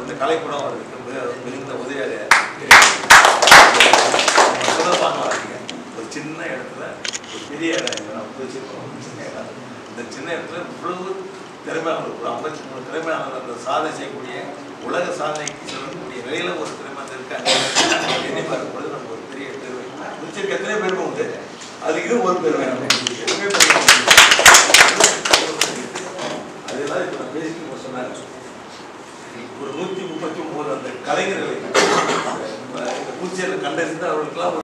இந்த கலைக்கூடம் அவருக்கு மிக- மிகுந்த உதவியாக சுதப்பாங்க ஒரு சின்ன இடத்துல ஒரு பெரிய இடம் இங்க நம்ம பிடிச்சிருக்கோம் ஒரு சின்ன இடம் இந்த சின்ன இடத்துல இவ்வளவு திறமையான ஒரு ஐம்பத்தி மூணு திறமையான அந்த சாதனை செய்யக்கூடிய உலக சாதனைக்கு செல்லக்கூடிய நிலையில ஒரு திறமை இருக்காங்க என்னை பார்க்கும்போது நமக்கு ஒரு பெரிய பெருமை பிடிச்சிருக்க எத்தனை பெருமை உண்டு அது இது ஒரு பெருமை நமக்கு எதுவுமே பெருமை அதெல்லாம் இப்போ நான் பேசிட்டு சொன்னாங்க ஒரு நூற்றி முப்பத்தி ஒன்பது அந்த கலைஞர்களை இந்த பூச்சியில் கண்டறிந்து அவர்களுக்கெல்லாம்